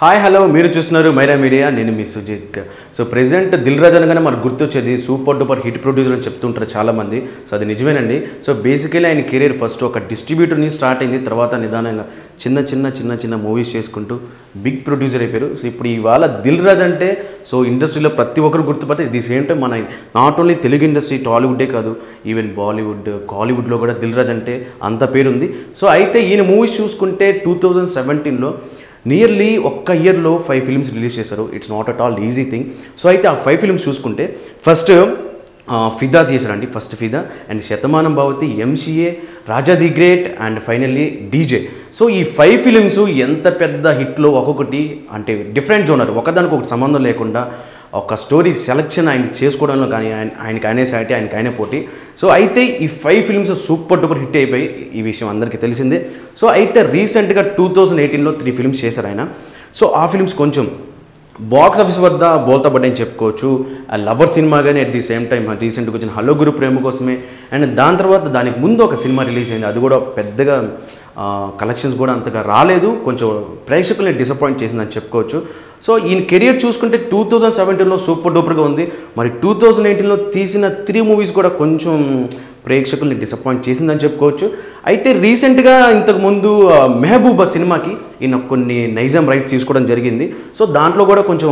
Hi hello మీరు చూస్తున్నారు Myra Media నేను మీ సుజిత్ సో ప్రెసెంట్ దిల్ రాజు అనగానే మనకు గుర్తొచ్చేది సూపర్ డూపర్ హిట్ ప్రొడ్యూసర్ అని చెప్తుంటారు చాలామంది సో అది నిజమేనండి సో బేసికలీ ఆయన కెరీర్ ఫస్ట్ ఒక డిస్ట్రిబ్యూటర్ని స్టార్ట్ అయింది తర్వాత నిదానంగా చిన్న చిన్న చిన్న చిన్న మూవీస్ చేసుకుంటూ బిగ్ ప్రొడ్యూసర్ అయిపోయారు సో ఇప్పుడు ఇవాళ దిల్ రాజ్ అంటే సో ఇండస్ట్రీలో ప్రతి ఒక్కరు గుర్తుపడితే ది సేమ్ టైం మన నాట్ ఓన్లీ తెలుగు ఇండస్ట్రీ టాలీవుడ్డే కాదు ఈవెన్ బాలీవుడ్ కాలీవుడ్లో కూడా దిల్ రాజ్ అంటే అంత పేరుంది సో అయితే ఈయన మూవీస్ చూసుకుంటే టూ థౌజండ్ సెవెంటీన్లో నియర్లీ ఒక్క ఇయర్లో ఫైవ్ ఫిల్మ్స్ రిలీజ్ చేశారు it's not at all easy thing so అయితే ఆ ఫైవ్ ఫిల్మ్స్ చూసుకుంటే ఫస్ట్ ఫిదా చేశారండి ఫస్ట్ ఫిదా and Shatamanam Bhavati MCA Raja the great and finally DJ so ఈ ఫైవ్ ఫిలిమ్స్ ఎంత పెద్ద హిట్లో ఒక్కొక్కటి అంటే డిఫరెంట్ జోనర్ ఒకదానికి ఒకటి సంబంధం లేకుండా ఒక స్టోరీ సెలెక్షన్ ఆయన చేసుకోవడంలో కానీ ఆయన ఆయనకి ఆయనే సాటి ఆయనకి ఆయనే పోటీ సో అయితే ఈ five films super duper hit అయిపోయి ఈ విషయం అందరికీ తెలిసిందే సో అయితే రీసెంట్గా టూ థౌజండ్ ఎయిటీన్లో త్రీ ఫిల్మ్స్ చేశారు ఆయన సో ఆ ఫిల్మ్స్ కొంచెం బాక్స్ ఆఫీస్ వద్ద బోల్తా పడ్డాయని చెప్పుకోవచ్చు ఆ లవర్ సినిమా కానీ అట్ ది సేమ్ టైం రీసెంట్గా వచ్చిన హలో గురు ప్రేమ కోసమే అండ్ దాని తర్వాత దానికి ముందు ఒక సినిమా రిలీజ్ అయింది అది కూడా పెద్దగా కలెక్షన్స్ కూడా అంతగా రాలేదు కొంచెం ప్రేక్షకుల్ని డిసప్పాయింట్ చేసిందని చెప్పుకోవచ్చు సో ఈయన కెరియర్ చూసుకుంటే టూ థౌజండ్ సెవెంటీన్లో సూపర్ డూపర్గా ఉంది మరి టూ థౌజండ్ ఎయిటీన్లో తీసిన త్రీ మూవీస్ కూడా కొంచెం ప్రేక్షకుల్ని డిసప్పాయింట్ చేసిందని చెప్పుకోవచ్చు అయితే రీసెంట్గా ఇంతకుముందు ఆ, మెహబూబా సినిమాకి ఈయన కొన్ని నైజాం రైట్స్ తీసుకోవడం జరిగింది సో దాంట్లో కూడా కొంచెం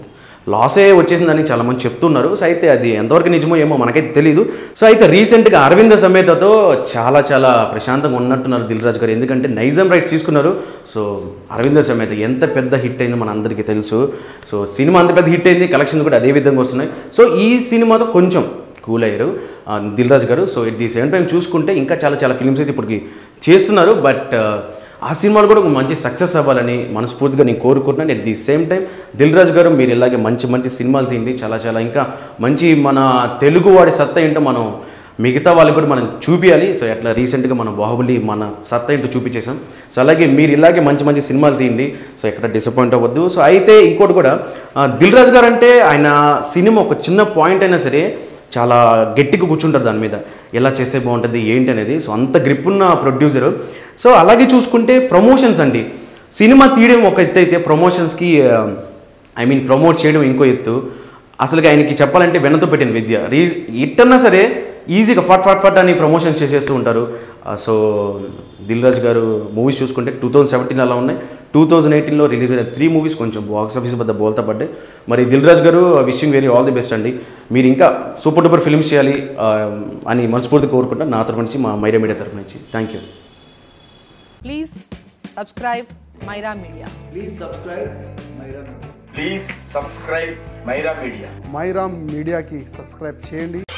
లాసే వచ్చేసిందని చాలామంది చెప్తున్నారు సో అయితే అది ఎంతవరకు నిజమో ఏమో మనకైతే తెలియదు సో అయితే రీసెంట్గా అరవింద సమేతతో చాలా చాలా ప్రశాంతంగా ఉన్నట్టున్నారు దిల్ రాజు గారు ఎందుకంటే నైజాం రైట్స్ తీసుకున్నారు సో అరవింద సమేత ఎంత పెద్ద హిట్ అయిందో మన అందరికీ తెలుసు సో సినిమా అంత పెద్ద హిట్ అయింది కలెక్షన్స్ కూడా అదే విధంగా వస్తున్నాయి సో ఈ సినిమాతో కొంచెం కూల్ అయ్యారు ఆ, దిల్ రాజు గారు so at the same time చూసుకుంటే ఇంకా చాలా చాలా ఫిల్మ్స్ అయితే ఇప్పటికి చేస్తున్నారు బట్ ఆ సినిమాలు కూడా ఒక మంచి సక్సెస్ అవ్వాలని మనస్ఫూర్తిగా నేను కోరుకుంటున్నాను at the same time Dil Raju గారు మీరు ఇలాగే మంచి మంచి సినిమాలు తీయండి చాలా చాలా ఇంకా మంచి మన తెలుగు వాడి సత్తా ఏంటో మనం మిగతా వాళ్ళకి కూడా మనం చూపించాలి సో అట్లా రీసెంట్గా మన బాహుబలి మన సత్తా ఏంటో చూపించేసాం సో అలాగే మీరు ఇలాగే మంచి మంచి సినిమాలు తీయండి సో ఎక్కడ డిసప్పాయింట్ అవ్వద్దు సో అయితే ఇంకోటి కూడా ఆ, దిల్ రాజు గారు అంటే ఆయన సినిమా ఒక చిన్న పాయింట్ అయినా సరే చాలా గట్టిగా కూర్చుంటారు దాని మీద ఎలా చేస్తే బాగుంటుంది ఏంటి అనేది సో అంత గ్రిప్ ఉన్న ప్రొడ్యూసర్ సో అలాగే చూసుకుంటే ప్రమోషన్స్ అండి సినిమా తీయడం ఒక ఎత్తు అయితే ప్రమోషన్స్కి ఐ మీన్ ప్రమోట్ చేయడం ఇంకో ఎత్తు అసలుగా ఆయనకి చెప్పాలంటే వెనతో పెట్టిన విద్య రీ ఇట్టన్నా సరే ఈజీగా ఫట్ ఫట్ ఫట్ అని ప్రమోషన్స్ చేసేస్తూ ఉంటారు ఆ, సో దిల్ రాజు గారు మూవీస్ చూసుకుంటే టూ థౌజండ్ సెవెంటీన్ అలా ఉన్నాయి టూ థౌజండ్ ఎయిటీన్లో రిలీజ్ అయిన త్రీ మూవీస్ కొంచెం బాక్స్ ఆఫీస్ వద్ద బోల్తా పడ్డాయి మరి దిల్ రాజు గారు wishing very all the best అండి మీరు ఇంకా సూపర్ డూపర్ ఫిల్మ్స్ చేయాలి ఆ, అని మనస్ఫూర్తి కోరుకుంటాను నా తరపు నుంచి మా మైరా మీడియా తరపు నుంచి thank you Please subscribe Myra Media. Please subscribe Myra Media. Please subscribe Myra Media Myra మీడియాకి సబ్స్క్రైబ్ చేయండి